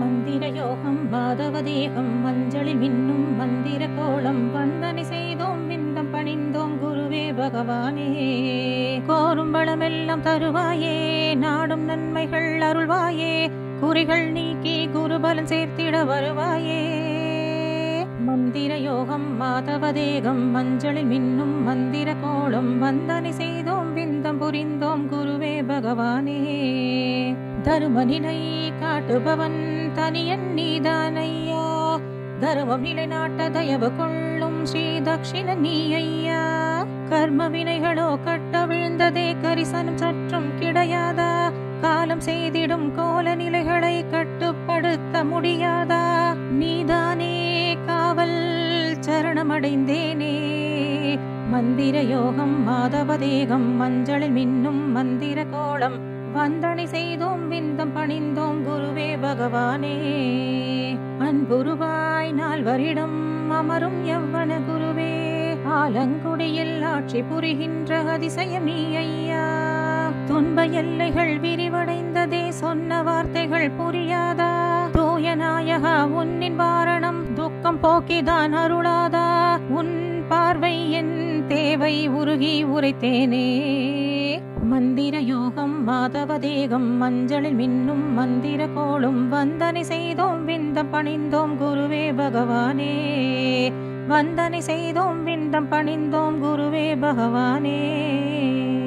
மந்திர யோகம் மாதவ தேகம் மஞ்சளில் மின்னும் மந்திர கோலம் வந்தனை செய்தோம் விந்தம் பணிந்தோம் குருவே பகவானே கோரும் வளமெல்லாம் தருவாயே நாடும் நன்மைகள் அருள்வாயே குறிகள் நீக்கி குருபலன் சேர்த்திட வருவாயே மந்திர யோகம் மாதவ தேகம் மஞ்சளில் மின்னும் மந்திர கோலம் வந்தனை செய்தோம் விந்தம் புரிந்தோம் குருவே பகவானே தருமனினை காட்டுபவன் தனியன் நீதானையா தர்மம் நிலைநாட்ட தயவு கொள்ளும் ஸ்ரீ தக்ஷிண நீ ஐயா கர்ம வினைகளோ கட்ட விழுந்ததே கரிசனம் சற்றும் கிடையாதா காலம் செய்திடும் கோல நிலைகளை கட்டுப்படுத்த முடியாதா நீதானே காவல் சரணமடைந்தேனே மந்திர யோகம் மாதவ தேகம் மஞ்சளில் மின்னும் மந்திர கோலம் வந்தனை செய்தோம் விந்தம் பணிந்தோம் குருவே பகவானே அன்புருவாய் நால்வரிடம் அமரும் எவ்வன குருவே ஆலங்குடியில் ஆட்சி புரிகின்ற அதிசயம் நீ ஐயா துன்ப எல்லைகள் விரிவடைந்ததே சொன்ன வார்த்தைகள் புரியாதா தூய நாயகா உன்னின் வாரணம் துக்கம் போக்கிதான் அருளாதா உன் பார்வை என் தேவை உருகி உரைத்தேனே மந்திர யோகம் மாதவ தேகம் மஞ்சளில் மின்னும் மந்திர கோளும் வந்தனை செய்தோம் விந்தம் பணிந்தோம் குருவே பகவானே வந்தனை செய்தோம் விந்தம் பணிந்தோம் குருவே பகவானே